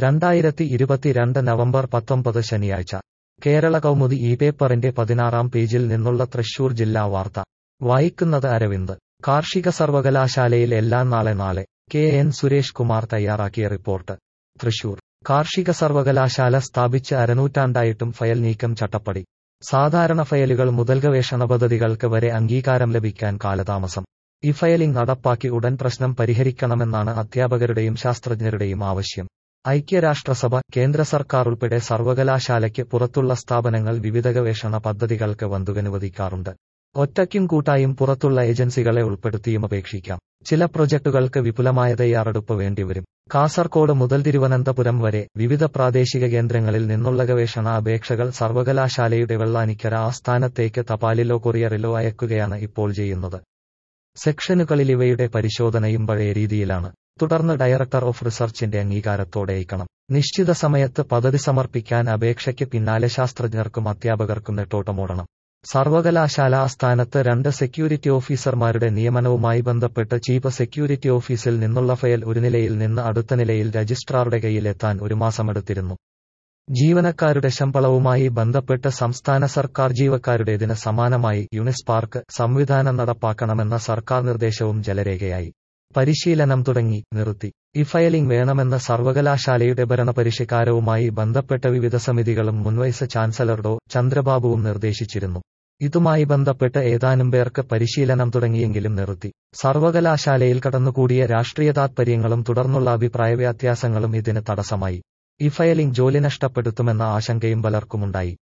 രണ്ടായിരത്തി ഇരുപത്തിരണ്ട് നവംബർ പത്തൊമ്പത് ശനിയാഴ്ച കേരള കൗമുദി ഈ പേപ്പറിന്റെ പതിനാറാം പേജിൽ നിന്നുള്ള തൃശൂർ ജില്ലാ വാർത്ത വായിക്കുന്നത് അരവിന്ദ് കാർഷിക സർവകലാശാലയിൽ എല്ലാം നാളെ നാളെ കെ എൻ സുരേഷ് കുമാർ തയ്യാറാക്കിയ റിപ്പോർട്ട് തൃശൂർ കാർഷിക സർവകലാശാല സ്ഥാപിച്ച് അരനൂറ്റാണ്ടായിട്ടും ഫയൽ നീക്കം ചട്ടപ്പടി സാധാരണ ഫയലുകൾ മുതൽ ഗവേഷണ പദ്ധതികൾക്ക് വരെ അംഗീകാരം ലഭിക്കാൻ കാലതാമസം ഈ ഫയലിംഗ് നടപ്പാക്കി ഉടൻ പ്രശ്നം പരിഹരിക്കണമെന്നാണ് അധ്യാപകരുടെയും ശാസ്ത്രജ്ഞരുടെയും ആവശ്യം ഐക്യരാഷ്ട്രസഭ കേന്ദ്ര സർക്കാർ ഉൾപ്പെടെ സർവകലാശാലയ്ക്ക് പുറത്തുള്ള സ്ഥാപനങ്ങൾ വിവിധ ഗവേഷണ പദ്ധതികൾക്ക് വന്തുകനുവദിക്കാറുണ്ട് ഒറ്റയ്ക്കും കൂട്ടായും പുറത്തുള്ള ഏജൻസികളെ ഉൾപ്പെടുത്തിയും അപേക്ഷിക്കാം ചില പ്രൊജക്ടുകൾക്ക് വിപുലമായ തയ്യാറെടുപ്പ് വേണ്ടിവരും കാസർകോട് മുതൽ തിരുവനന്തപുരം വരെ വിവിധ പ്രാദേശിക കേന്ദ്രങ്ങളിൽ നിന്നുള്ള ഗവേഷണ അപേക്ഷകൾ സർവകലാശാലയുടെ വെള്ളാനിക്കര ആസ്ഥാനത്തേക്ക് തപാലിലോ കൊറിയറിലോ അയക്കുകയാണ് ഇപ്പോൾ ചെയ്യുന്നത് സെക്ഷനുകളിൽ ഇവയുടെ പരിശോധനയും പഴയ രീതിയിലാണ് തുടർന്ന് ഡയറക്ടർ ഓഫ് റിസർച്ചിന്റെ അംഗീകാരത്തോടെ അയക്കണം നിശ്ചിത സമയത്ത് പദ്ധതി സമർപ്പിക്കാൻ അപേക്ഷയ്ക്ക് പിന്നാലെ ശാസ്ത്രജ്ഞർക്കും അധ്യാപകർക്കും നെട്ടോട്ടമോടണം സർവകലാശാല ആസ്ഥാനത്ത് രണ്ട് സെക്യൂരിറ്റി ഓഫീസർമാരുടെ നിയമനവുമായി ബന്ധപ്പെട്ട് ചീഫ് സെക്യൂരിറ്റി ഓഫീസിൽ നിന്നുള്ള ഫയൽ ഒരു നിലയിൽ നിന്ന് അടുത്ത നിലയിൽ രജിസ്ട്രാറുടെ കയ്യിലെത്താൻ ഒരു മാസമെടുത്തിരുന്നു ജീവനക്കാരുടെ ശമ്പളവുമായി ബന്ധപ്പെട്ട് സംസ്ഥാന സർക്കാർ ജീവക്കാരുടേതിന് സമാനമായി യുണിസ്പാർക്ക് സംവിധാനം നടപ്പാക്കണമെന്ന സർക്കാർ നിർദ്ദേശവും ജലരേഖയായി പരിശീലനം തുടങ്ങി നിർത്തി ഈ ഫയലിംഗ് വേണമെന്ന സർവകലാശാലയുടെ ഭരണപരിഷ്കാരവുമായി ബന്ധപ്പെട്ട വിവിധ സമിതികളും മുൻവൈസ് ചാൻസലർ ഡോ ചന്ദ്രബാബുവും നിർദ്ദേശിച്ചിരുന്നു ഇതുമായി ബന്ധപ്പെട്ട് ഏതാനും പേർക്ക് പരിശീലനം തുടങ്ങിയെങ്കിലും നിർത്തി സർവകലാശാലയിൽ കടന്നുകൂടിയ രാഷ്ട്രീയ താത്പര്യങ്ങളും തുടർന്നുള്ള അഭിപ്രായ വ്യത്യാസങ്ങളും ഇതിന് തടസ്സമായി ഈ ഫയലിംഗ് ജോലി നഷ്ടപ്പെടുത്തുമെന്ന ആശങ്കയും പലർക്കുമുണ്ടായി